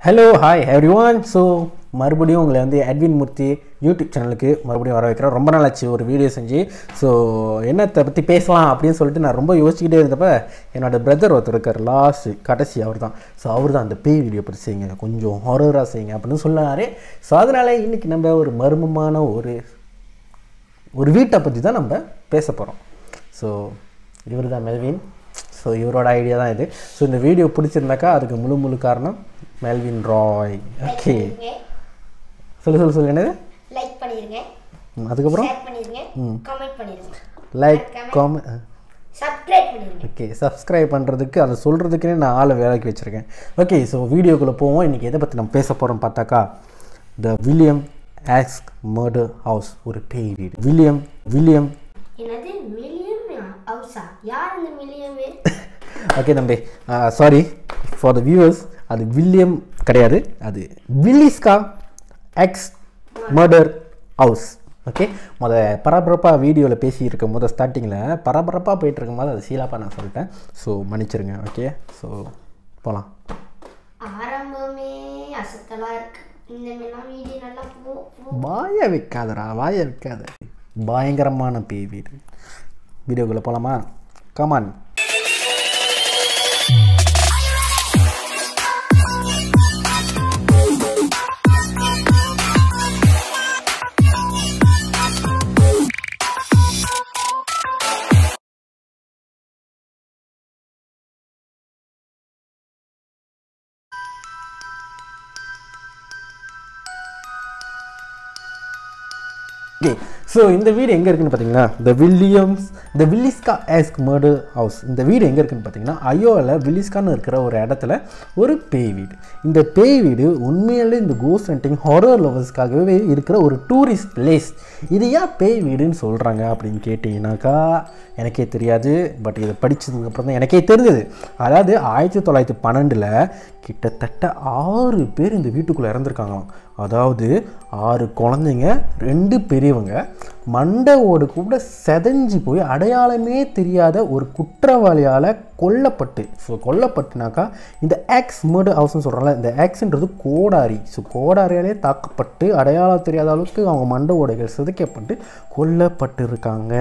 Hello hi everyone so மறுபடியும் உங்களை வந்து அட்வின் மூர்த்தி யூடியூப் சேனலுக்கு மறுபடியும் வர வைக்கிறேன் ரொம்ப நாள் ஆச்சு ஒரு வீடியோ செஞ்சு ஸோ என்னத்தை பற்றி பேசலாம் அப்படின்னு சொல்லிட்டு நான் ரொம்ப யோசிச்சுக்கிட்டே இருந்தப்ப என்னோட பிரதர் ஒருத்தர் இருக்கார் லாஸ்ட் கடைசி அவர் தான் ஸோ அவர் தான் அந்த பேய் வீடியோ பற்றி செய்யுங்க கொஞ்சம் ஹாரராக செய்யுங்க அப்படின்னு சொன்னார் ஸோ அதனால் இன்றைக்கி நம்ம ஒரு மர்மமான ஒரு ஒரு வீட்டை பற்றி தான் நம்ம பேச போகிறோம் ஸோ இவர் தான் மெல்வின் ஸோ இவரோட ஐடியா தான் இது ஸோ இந்த வீடியோ பிடிச்சிருந்தாக்கா அதுக்கு முழு முழு காரணம் மெல்வின் ராய் ஓகே சொல்லு சொல்லு சொல்லு என்னது லைக் பண்ணிருங்க ம், அதுக்கப்புறம் ஷேர் பண்ணிருங்க கமெண்ட் பண்ணிருங்க லைக் காம சப்ஸ்கிரைப் பண்ணிருங்க ஓகே சப்ஸ்கிரைப் பண்ணுறதுக்கு அதை சொல்கிறதுக்குனே நான் ஆளை வேலைக்கு வச்சுருக்கேன் ஓகே ஸோ வீடியோக்குள்ளே போவோம் இன்றைக்கி எதை பற்றி நம்ம பேச போகிறோம் பார்த்தாக்கா த வில்லியம் ஆஸ்க் மர்டர் ஹவுஸ் ஒரு பேய் வீடு வில்லியம் வில்லியம் என்னது மில்லியம் ஹவுஸா யார் அந்த மில்லியம் ஓகே தம்பி சாரி ஃபார் த வியூவர்ஸ் அது வில்லியம் கிடையாது அது Villisca axe murder house okay முத பரபரப்பாக வீடியோவில் பேசியிருக்கும் போது ஸ்டார்டிங்கில் பரபரப்பாக போயிட்டு இருக்கும்போது அது சீலாப்பா நான் சொல்லிட்டேன் ஸோ மன்னிச்சிருங்க ஓகே ஸோ போகலாம் ஆரம்பமே அசத்தலா இருக்கு இந்த மாதிரிலாம் வீடியோ நல்லா போ போ- வாய வைக்காதடா வாய வைக்காத பயங்கரமான பேய் வீடு வீடியோக்குள்ளே போகலாமா கமான் ஓகே ஸோ இந்த வீடு எங்கே இருக்குன்னு பார்த்தீங்கன்னா த வில்லியம்ஸ் த வில்லிஸ்கா ஆஸ்க் மர்டர் ஹவுஸ் இந்த வீடு எங்கே இருக்குன்னு பார்த்தீங்கன்னா ஐயோவில் வில்லிஸ்கான்னு இருக்கிற ஒரு இடத்துல ஒரு பேய் வீடு இந்த பேய் வீடு உண்மையிலே இந்த கோஸ்ட் ஹண்டிங் ஹாரர் லவர்ஸ்க்காகவே இருக்கிற ஒரு டூரிஸ்ட் பிளேஸ் இது ஏன் பேய் வீடுன்னு சொல்கிறாங்க அப்படின்னு கேட்டிங்கனாக்கா எனக்கே தெரியாது பட் இதை படித்ததுக்கப்புறம் தான் எனக்கே தெரிஞ்சது அதாவது ஆயிரத்தி தொள்ளாயிரத்தி பன்னெண்டில் கிட்டத்தட்ட ஆறு பேர் இந்த வீட்டுக்குள்ளே இறந்துருக்காங்களாம் அதாவது ஆறு குழந்தைங்க ரெண்டு பெரியவங்க மண்டை ஓடு கூட செதஞ்சு போய் அடையாளமே தெரியாத ஒரு குற்றவாளியால் கொல்லப்பட்டு ஸோ கொல்லப்பட்டுனாக்கா இந்த ஆக்ஸ் மர்டர் ஹவுஸ்னு சொல்கிறாங்களே இந்த ஆக்ஸ்ன்றது கோடாரி ஸோ கோடாரியாலே தாக்கப்பட்டு அடையாளம் தெரியாத அளவுக்கு அவங்க மண்டை ஓடைகள் சிதைக்கப்பட்டு கொல்லப்பட்டு இருக்காங்க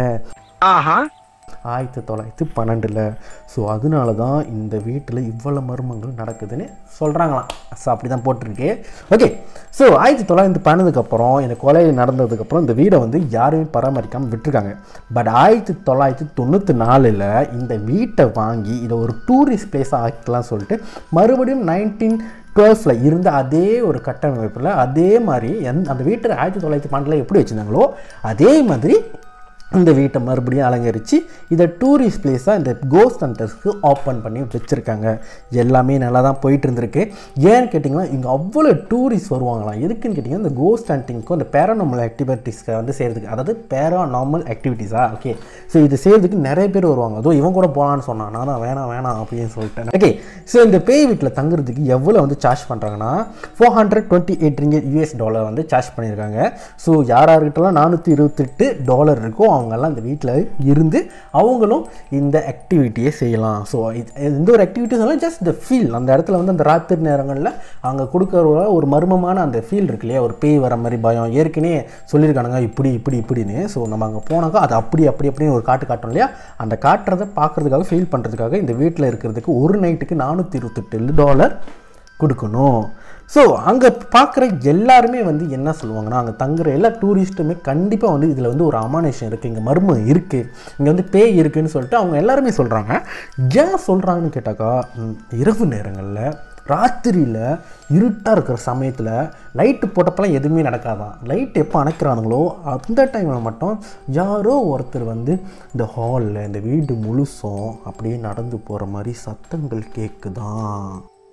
ஆயிரத்தி தொள்ளாயிரத்தி பன்னெண்டில் ஸோ அதனால தான் இந்த வீட்டில் இவ்வளோ மர்மங்கள் நடக்குதுன்னு சொல்கிறாங்களாம் ஸோ அப்படி தான் போட்டிருக்கு ஓகே ஸோ ஆயிரத்தி தொள்ளாயிரத்தி பன்னெண்டுக்கப்புறம் இந்த கொலை நடந்ததுக்கப்புறம் இந்த வீடை வந்து யாருமே பராமரிக்காமல் விட்டுருக்காங்க பட் ஆயிரத்தி தொள்ளாயிரத்தி தொண்ணூற்றி நாலில் இந்த வீட்டை வாங்கி இதை ஒரு டூரிஸ்ட் பிளேஸாக ஆக்கிக்கலாம் சொல்லிட்டு மறுபடியும் நைன்டீன் டுவெல்ஸில் இருந்த அதே ஒரு கட்டமைப்பில் அதே மாதிரி எந் அந்த வீட்டை ஆயிரத்தி தொள்ளாயிரத்தி பன்னெண்டில் எப்படி வச்சுருந்தாங்களோ அதே மாதிரி இந்த வீட்டை மறுபடியும் அலங்கரித்து இதை டூரிஸ்ட் பிளேஸாக இந்த கோஸ்ட் ஹண்டர்ஸ்க்கு ஓப்பன் பண்ணி வச்சுருக்காங்க எல்லாமே நல்லா தான் போயிட்டு இருந்திருக்கு ஏன்னு கேட்டிங்கன்னா இங்கே அவ்வளோ டூரிஸ்ட் வருவாங்களாம் எதுக்குன்னு கேட்டிங்கன்னா இந்த கோஸ்ட் ஹண்டிங்க்கும் இந்த பேரானாமல் ஆக்டிவிட்டீஸ்க்கு வந்து செய்கிறதுக்கு அதாவது பேரானாமல் ஆக்டிவிட்டீஸா ஓகே ஸோ இது செய்கிறதுக்கு நிறைய பேர் வருவாங்க அதோ இவன் கூட போகலான்னு சொன்னான் நான் தான் வேணாம் வேணாம் அப்படின்னு சொல்லிட்டேன் ஓகே ஸோ இந்த பேய் வீட்டில் தங்குறதுக்கு எவ்வளோ வந்து சார்ஜ் பண்ணுறாங்கன்னா four hundred twenty eight ringgit US dollar வந்து சார்ஜ் பண்ணியிருக்காங்க ஸோ யார் யார்கிட்டலாம் நானூற்றி இருபத்தெட்டு டாலர் இருக்கோ அவங்கெல்லாம் இந்த வீட்டில் இருந்து அவங்களும் இந்த ஆக்டிவிட்டியை செய்யலாம் ஸோ எந்த ஒரு ஆக்டிவிட்டி சொன்னாலும் ஜஸ்ட் த ஃபீல் அந்த இடத்துல வந்து அந்த ராத்திரி நேரங்களில் அங்கே கொடுக்குற ஒரு மர்மமான அந்த ஃபீல் இருக்கு இல்லையா ஒரு பேய் வர மாதிரி பயம் ஏற்கனவே சொல்லியிருக்கானுங்க இப்படி இப்படி இப்படின்னு ஸோ நம்ம அங்கே போனாக்கா அது அப்படி அப்படி அப்படின்னு ஒரு காட்டு காட்டும் இல்லையா அந்த காட்டுறதை பார்க்குறதுக்காக ஃபீல் பண்ணுறதுக்காக இந்த வீட்டில் இருக்கிறதுக்கு ஒரு நைட்டுக்கு நானூற்றி இருபத்தெட்டு டாலர் கொடுக்கணும் ஸோ அங்கே பார்க்குற எல்லாருமே வந்து என்ன சொல்லுவாங்கன்னா அங்கே தங்குற எல்லா டூரிஸ்ட்டுமே கண்டிப்பாக வந்து இதில் வந்து ஒரு அமானுஷம் இருக்குது இங்கே மர்மம் இருக்குது இங்கே வந்து பேய் இருக்குன்னு சொல்லிட்டு அவங்க எல்லாருமே சொல்கிறாங்க ஏன் சொல்கிறாங்கன்னு கேட்டாக்கா ம், இரவு நேரங்களில் ராத்திரியில் இருட்டாக இருக்கிற சமயத்தில் லைட்டு போட்டப்பெல்லாம் எதுவுமே நடக்காதான் லைட் எப்போ அணைக்கிறானுங்களோ அந்த டைமில் மட்டும் யாரோ ஒருத்தர் வந்து இந்த ஹாலில் இந்த வீடு முழுசும் அப்படியே நடந்து போகிற மாதிரி சத்தங்கள் கேட்குதான்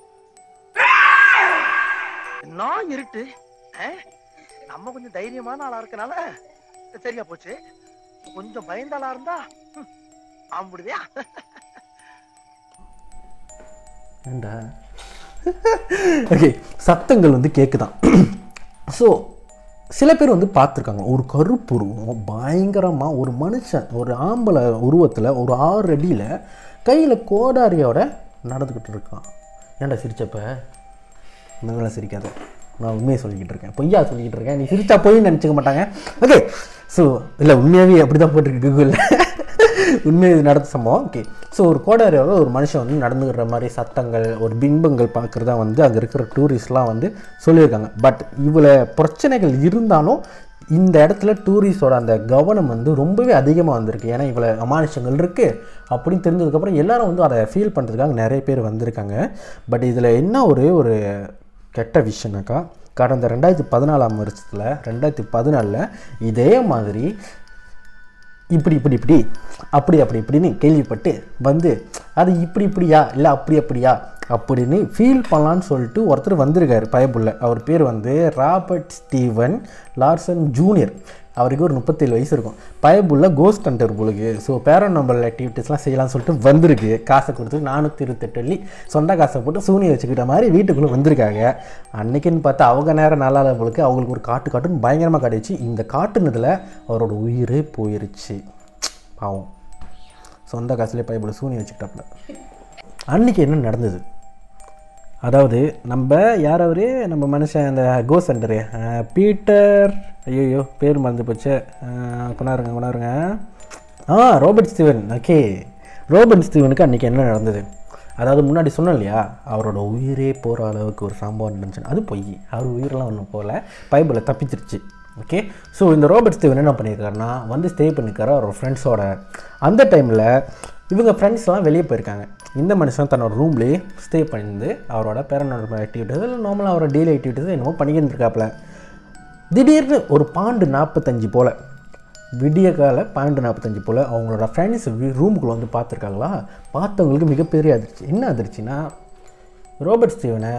நான் இருட்டு ஆ? நம்ம கொஞ்சம் தைரியமான ஆளா இருக்கனால சரியா போச்சு கொஞ்சம் பயந்த ஆளா இருந்தா ம், அம்பிடுதியா ஏண்டா ஓகே சத்தங்கள் வந்து கேட்குதான் ஸோ சில பேர் வந்து பார்த்துருக்காங்க ஒரு கருப்பு உருவம் பயங்கரமாக ஒரு மனுஷன் ஒரு ஆம்பளை உருவத்தில் ஒரு ஆறு அடியில் கையில் கோடாரியோட நடந்துக்கிட்டு இருக்கான் ஏன்டா சிரிச்சப்ப மேலே சிரிக்காத நான் உண்மையை சொல்லிக்கிட்டு இருக்கேன் பொய்யா சொல்லிக்கிட்டு இருக்கேன் நீ சிரிச்சா பொய்ன்னு நினச்சிக்க மாட்டாங்க ஓகே ஸோ இல்லை உண்மையாகவே அப்படி தான் போட்டிருக்கு கூகுளில் உண்மையை நடந்த சம்பவம் ஓகே ஸோ ஒரு கோடாரியோட ஒரு மனுஷன் வந்து நடந்துக்கிற மாதிரி சத்தங்கள் ஒரு பிம்பங்கள் பார்க்குறதா வந்து அங்கே இருக்கிற டூரிஸ்ட்லாம் வந்து சொல்லியிருக்காங்க பட் இவ்வளோ பிரச்சனைகள் இருந்தாலும் இந்த இடத்துல டூரிஸ்டோட அந்த கவனம் வந்து ரொம்பவே அதிகமாக வந்திருக்கு ஏன்னா இவ்வளோ அமானுஷங்கள் இருக்குது அப்படின்னு தெரிஞ்சதுக்கப்புறம் எல்லாரும் வந்து அதை ஃபீல் பண்ணுறதுக்காக நிறைய பேர் வந்திருக்காங்க பட் இதில் என்ன ஒரு ஒரு கெட்ட விஷயம்னாக்கா கடந்த ரெண்டாயிரத்தி பதினாலாம் வருஷத்தில் ரெண்டாயிரத்தி பதினாலில் இதே மாதிரி இப்படி இப்படி இப்படி அப்படி அப்படி இப்படின்னு கேள்விப்பட்டு வந்து அது இப்படி இப்படியா இல்லை அப்படி அப்படியா அப்படின்னு ஃபீல் பண்ணலான்னு சொல்லிட்டு ஒருத்தர் வந்திருக்காரு பயபுள்ள அவர் பேர் வந்து ராபர்ட் ஸ்டீவன் லார்சன் ஜூனியர் அவருக்கு ஒரு முப்பத்தேழு வயசு இருக்கும் பயபுள்ள கோஸ்ட் ஹண்டர் பொழுது ஸோ பேரநம்பல் ஆக்டிவிட்டீஸ்லாம் செய்யலாம்னு சொல்லிட்டு வந்திருக்கு காசை கொடுத்து நானூற்றி இருபத்தெட்டு வெள்ளி சொந்த காசை போட்டு சூனியை வச்சுக்கிட்ட மாதிரி வீட்டுக்குள்ளே வந்திருக்காங்க அன்னைக்குன்னு பார்த்தா அவங்க நேரம் நல்லா பொழுது அவங்களுக்கு ஒரு காட்டு காட்டுன்னு பயங்கரமாக காட்டிடுச்சு இந்த காட்டுனதில் அவரோட உயிரே போயிருச்சு பாவம் சொந்த காசுலேயே பயப்பட சூனி வச்சுக்கிட்டாப்புல அன்னைக்கு என்ன நடந்தது அதாவது நம்ம யார் அவரு நம்ம மனுஷன் அந்த கோ சென்டரு பீட்டர் ஐயோ பேர் மறந்து போச்சு அஹ், கொண்டாருங்க கொண்டாருங்க ஆ ரோபர்ட் ஸ்டீவன் ஓகே ரோபர்ட் ஸ்டீவனுக்கு அன்றைக்கி என்ன நடந்தது அதாவது முன்னாடி சொன்னேன் இல்லையா அவரோட உயிரே போகிற அளவுக்கு ஒரு சம்பவம் நடந்துச்சு அது பொய் அவர் உயிரெல்லாம் ஒன்றும் போகல பைபிளில் தப்பிச்சிருச்சு ஓகே ஸோ இந்த ரோபர்ட் ஸ்டீவன் என்ன பண்ணியிருக்காருன்னா வந்து ஸ்டே பண்ணியிருக்காரு அவரோட ஃப்ரெண்ட்ஸோட அந்த டைமில் இவங்க ஃப்ரெண்ட்ஸ்லாம் வெளியே போயிருக்காங்க இந்த மனுஷன் தன்னோட ரூம்லேயே ஸ்டே பண்ணிருந்து அவரோட பேரனோட ஆக்டிவிட்டீஸ் இல்லை நார்மலாக அவரோட டெய்லி ஆக்டிவிட்டீஸ் என்னமோ பண்ணிக்கிட்டு இருக்காப்புல திடீர்னு ஒரு பாண்டு நாற்பத்தஞ்சு போல் விடிய கால பாண்டு நாற்பத்தஞ்சு போல் அவங்களோட ஃப்ரெண்ட்ஸ் ரூமுக்குள்ளே வந்து பார்த்துருக்காங்களா பார்த்தவங்களுக்கு மிகப்பெரிய அதிர்ச்சி என்ன அதிர்ச்சினா ரோபர்ட் ஸ்டீவனை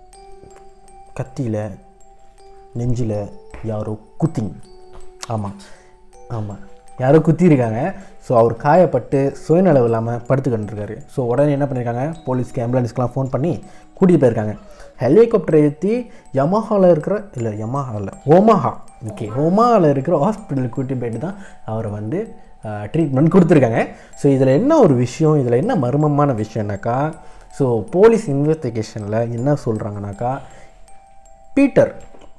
கத்தியில் நெஞ்சில் யாரோ குத்திங் ஆமாம் ஆமாம் யாரோ குத்திருக்காங்க ஸோ அவர் காயப்பட்டு சுயநலவு இல்லாமல் படுத்துக்கிட்டு இருக்காரு ஸோ உடனே என்ன பண்ணியிருக்காங்க போலீஸ்க்கு ஆம்புலன்ஸ்க்குலாம் ஃபோன் பண்ணி கூட்டிகிட்டு போயிருக்காங்க ஹெலிகாப்டர் ஏற்றி யமஹாவில் இருக்கிற இல்லை யமஹாவில் ஓமாஹா ஓகே ஓமாவில் இருக்கிற ஹாஸ்பிட்டலுக்கு கூட்டிட்டு போயிட்டு தான் அவரை வந்து ட்ரீட்மெண்ட் கொடுத்துருக்காங்க ஸோ இதில் என்ன ஒரு விஷயம் இதில் என்ன மர்மமான விஷயம்னாக்கா ஸோ போலீஸ் இன்வெஸ்டிகேஷனில் என்ன சொல்கிறாங்கனாக்கா பீட்டர்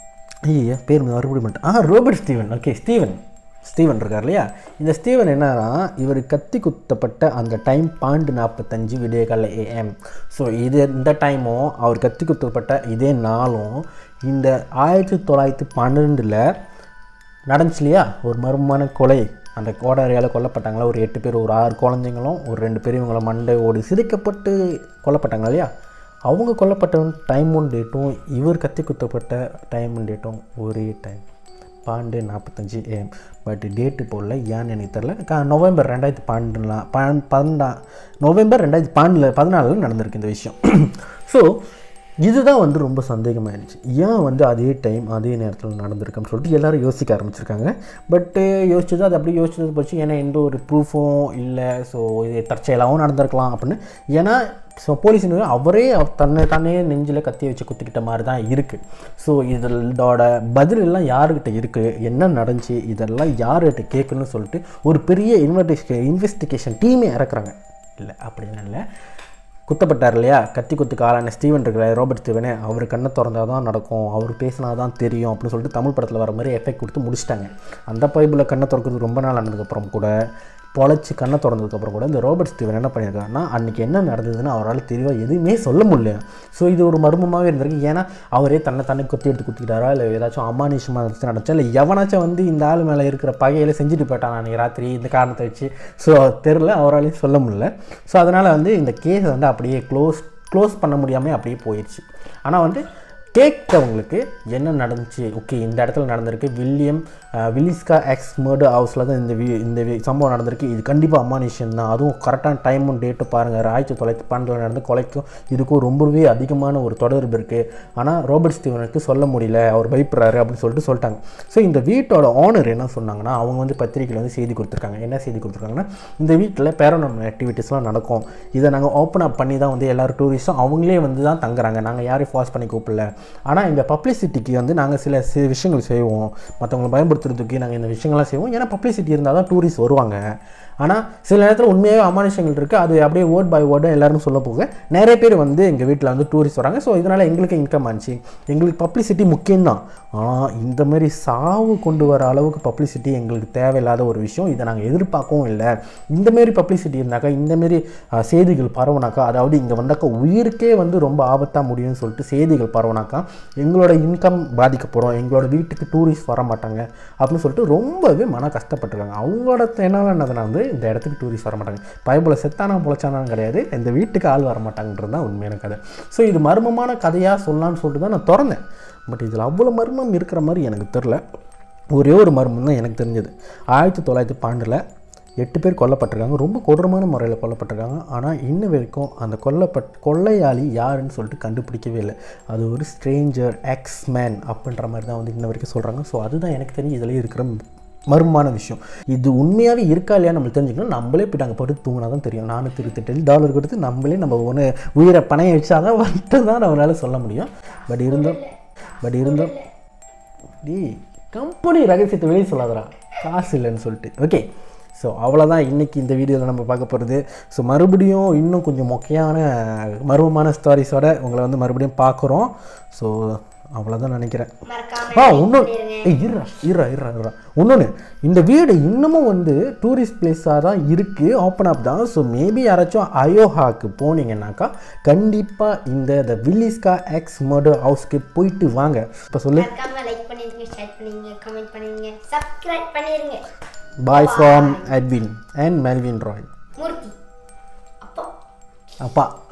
ஐயா பேர் மறுபடியும் மட்டும் ஆ Robert Steven okay Steven Steven இருக்கார் இல்லையா இந்த ஸ்டீவன் என்னன்னா இவர் கத்தி குத்தப்பட்ட அந்த டைம் பாண்டு நாற்பத்தஞ்சு விடிய கால ஏஎம் ஸோ இது இந்த டைமும் அவர் கத்தி குத்தப்பட்ட இதே நாளும் இந்த ஆயிரத்தி தொள்ளாயிரத்தி பன்னெண்டில் நடந்துச்சு இல்லையா ஒரு மர்மமான கொலை அந்த கோடாரியால் கொல்லப்பட்டாங்களா ஒரு எட்டு பேர் ஒரு ஆறு குழந்தைங்களும் ஒரு ரெண்டு பெரியவங்கள மண்டை ஓடி சிதைக்கப்பட்டு கொல்லப்பட்டாங்க இல்லையா அவங்க கொல்லப்பட்ட டைமும் டேட்டும் இவர் கத்தி குத்தப்பட்ட டைமும் டேட்டும் ஒரே டைம் பாண்டு நாற்பத்தஞ்சு ஏஎம் பட் டேட்டு போடல ஏன்னு எனக்கு தெரில கா நவம்பர் ரெண்டாயிரத்தி பன்னெண்டுலாம் பன் பன்னெண்டா நவம்பர் ரெண்டாயிரத்தி பன்னெண்டில் பதினாலில் நடந்திருக்கு இந்த விஷயம் ஸோ இதுதான் வந்து ரொம்ப சந்தேகமாயிருச்சு ஏன் வந்து அதே டைம் அதே நேரத்தில் நடந்திருக்குன்னு சொல்லிட்டு எல்லாரும் யோசிக்க ஆரம்பிச்சிருக்காங்க பட்டு யோசிச்சது அது அப்படியே யோசிச்சது போச்சு ஏன்னா எந்த ஒரு ப்ரூஃபும் இல்லை ஸோ இது தற்செயலாகவும் நடந்திருக்கலாம் அப்படின்னு ஏன்னா ஸோ போலீஸ் அவரே அவர் தன்னை தானே நெஞ்சில் கத்தியை வச்சு குத்திக்கிட்ட மாதிரி தான் இருக்குது ஸோ இதோட பதில் எல்லாம் யாருக்கிட்ட இருக்குது என்ன நடந்துச்சு இதெல்லாம் யார்கிட்ட கேட்கணும்னு சொல்லிட்டு ஒரு பெரிய இன்வெஸ்டிகே இன்வெஸ்டிகேஷன் டீமே இறக்குறாங்க இல்லை அப்படின்னு இல்லை குத்தப்பட்டார் இல்லையா கத்தி குத்துக்கு ஆளான ஸ்டீவன் இருக்கிற ரோபர்ட் ஸ்டீவனே அவர் கண்ணை திறந்தா தான் நடக்கும் அவர் பேசினா தான் தெரியும் அப்படின்னு சொல்லிட்டு தமிழ் படத்தில் வர மாதிரி எஃபெக்ட் கொடுத்து முடிச்சிட்டாங்க அந்த பைபிளில் கண்ணை திறக்கிறது ரொம்ப நாள் ஆனதுக்கப்புறம் கூட பொழைச்சி கண்ணை திறந்ததுக்கப்புறம் கூட இந்த ரோபர்ட் ஸ்டீவன் என்ன பண்ணியிருக்காருன்னா அன்றைக்கி என்ன நடந்ததுன்னு அவரால் தெளிவாக எதுவுமே சொல்ல முடியல ஸோ இது ஒரு மர்மமாகவே இருந்திருக்கு ஏன்னா அவரே தன்னை தன்னை குத்தி எடுத்து குத்திக்கிட்டாரா இல்லை ஏதாச்சும் அமானுஷமாக இருந்துச்சு நடந்துச்சா இல்லை எவனாச்சும் வந்து இந்த ஆள் மேலே இருக்கிற பகையில் செஞ்சுட்டு போயிட்டான் அன்றைக்கி ராத்திரி இந்த காரணத்தை வச்சு ஸோ தெரில அவராலையும் சொல்ல முடியல ஸோ அதனால் வந்து இந்த கேஸ் வந்து அப்படியே க்ளோஸ் க்ளோஸ் பண்ண முடியாமல் அப்படியே போயிடுச்சு ஆனால் வந்து கேட்கவங்களுக்கு என்ன நடந்துச்சு ஓகே இந்த இடத்துல நடந்திருக்கு வில்லியம் அஹ், வில்லிஸ்கா எக்ஸ் மர்டர் ஹவுஸில் தான் இந்த வி- இந்த வி- சம்பவம் நடந்திருக்கு இது கண்டிப்பாக அம்மானிஷன் தான் அதுவும் கரெக்டான டைமும் டேட்டு பாருங்கள் ஆயிரத்தி தொள்ளாயிரத்தி பன்னெண்டில் நடந்த கொலைக்கும் இதுக்கும் ரொம்பவே அதிகமான ஒரு தொடர்பு இருக்குது ஆனால் ரோபர்ட் ஸ்டீவனுக்கு சொல்ல முடியல அவர் பயப்படுறாரு அப்படின்னு சொல்லிட்டு சொல்லிட்டாங்க ஸோ இந்த வீட்டோட ஓனர் என்ன சொன்னாங்கன்னா அவங்க வந்து பத்திரிக்கையில் வந்து செய்தி கொடுத்துருக்காங்க என்ன செய்தி கொடுத்துருக்காங்கன்னா இந்த வீட்டில் பேரனாமல் ஆக்டிவிட்டீஸ்லாம் நடக்கும் இதை நாங்கள் ஓப்பன் அப் பண்ணி தான் வந்து எல்லாரும் டூரிஸ்ட்டும் அவங்களே வந்து தான் தங்குறாங்க நாங்கள் யாரையும் ஃபாஸ்ட் பண்ணி கூப்பிடல ஆனால் இந்த பப்ளிசிட்டிக்கு வந்து நாங்கள் சில சில விஷயங்கள் செய்வோம் மற்றவங்களை பயன்படுத்துறதுக்கு நாங்கள் இந்த விஷயங்கள்லாம் செய்வோம் ஏன்னா பப்ளிசிட்டி இருந்தால் தான் டூரிஸ்ட் வருவாங்க ஆனால் சில நேரத்தில் உண்மையாகவே அமானுஷங்கள் இருக்குது அது அப்படியே வேர்ட் பை வேர்டு எல்லாரும் சொல்ல போக நிறைய பேர் வந்து எங்கள் வீட்டில் வந்து டூரிஸ்ட் வராங்க ஸோ இதனால் எங்களுக்கு இன்கம் ஆச்சு எங்களுக்கு பப்ளிசிட்டி முக்கியம்தான் ஆனால் இந்த மாதிரி சாவு கொண்டு வர அளவுக்கு பப்ளிசிட்டி எங்களுக்கு தேவையில்லாத ஒரு விஷயம் இதை நாங்கள் எதிர்பார்க்கவும் இல்லை இந்த மாரி பப்ளிசிட்டி இருந்தாக்கா இந்த மாரி அஹ், செய்திகள் பரவுனாக்கா அதாவது இங்கே வந்தாக்கா உயிருக்கே வந்து ரொம்ப ஆபத்தாக முடியும்னு சொல்லிட்டு செய்திகள் பரவுனாக்கா எங்களோட இன்கம் பாதிக்கப்படும் எங்களோட வீட்டுக்கு டூரிஸ்ட் வர மாட்டாங்க அப்படின்னு சொல்லிட்டு ரொம்பவே மன கஷ்டப்பட்டிருக்காங்க அவங்களோட என்னன்னா வந்து இந்த இடத்துக்கு டூரிஸ்ட் வர மாட்டாங்க பயபுல செத்தானா பொழைச்சானான்னு கிடையாது இந்த வீட்டுக்கு ஆள் வர மாட்டாங்கன்றது தான் உண்மையான கதை ஸோ இது மர்மமான கதையாக சொல்லலாம்னு சொல்லிட்டு தான் நான் திறந்தேன் பட் இதில் அவ்வளோ மர்மம் இருக்கிற மாதிரி எனக்கு தெரில ஒரே ஒரு மர்மம் தான் எனக்கு தெரிஞ்சது ஆயிரத்தி தொள்ளாயிரத்தி பன்னெண்டில் எட்டு பேர் கொல்லப்பட்டிருக்காங்க ரொம்ப கொடூரமான முறையில் கொல்லப்பட்டிருக்காங்க ஆனால் இன்ன வரைக்கும் அந்த கொல்லப்பட் கொள்ளையாளி யாருன்னு சொல்லிட்டு கண்டுபிடிக்கவே இல்லை அது ஒரு ஸ்ட்ரேஞ்சர் எக்ஸ் மேன் அப்படின்ற மாதிரி தான் வந்து இன்ன வரைக்கும் சொல்கிறாங்க ஸோ அதுதான் எனக்கு தெரிஞ்சு இதில் இருக்கிற மர்மமான விஷயம் இது உண்மையாகவே இருக்கா இல்லையா நம்மளுக்கு தெரிஞ்சுக்கணும் நம்மளே போய் நாங்கள் போட்டு தூங்கினா தான் தெரியும் நானூற்றி இருபத்தெட்டு டாலர் கொடுத்து நம்மளே நம்ம ஒன்று உயிரை பணைய வச்சா தான் வந்துட்டு தான் நம்மளால சொல்ல முடியும் பட் இருந்தோம் பட் இருந்தோம் டேய் கம்பெனி ரகசியத்தை வெளியே சொல்லாதடா காசு இல்லைன்னு சொல்லிட்டு ஓகே ஸோ அவ்வளோதான் இன்றைக்கி இந்த வீடியோவில் நம்ம பார்க்க போகிறது ஸோ மறுபடியும் இன்னும் கொஞ்சம் மொக்கையான மர்மமான ஸ்டாரிஸோட உங்களை வந்து மறுபடியும் பார்க்குறோம் ஸோ அவ்வளோதான் நினைக்கிறேன் மறக்காம ஆ like இன்னொன்று பண்ணிருங்க. ஏய் இருறா இருறா இருறா இருறா இன்னொன்று இந்த வீடு இன்னமும் வந்து டூரிஸ்ட் பிளேஸாக தான் இருக்குது ஓப்பன் அப் தான் ஸோ மேபி யாராச்சும் அயோஹாக்கு போனீங்கன்னாக்கா கண்டிப்பாக இந்த த வில்லிஸ்கா எக்ஸ் மர்டர் ஹவுஸ்க்கு போயிட்டு வாங்க இப்போ சொல்லு மறக்காம லைக் பண்ணிருங்க ஷேர் பண்ணிருங்க கமெண்ட் பண்ணிருங்க சப்ஸ்கிரைப் பண்ணிருங்க bye from Edwin and Melvin Roy Murthy அப்போ அப்பா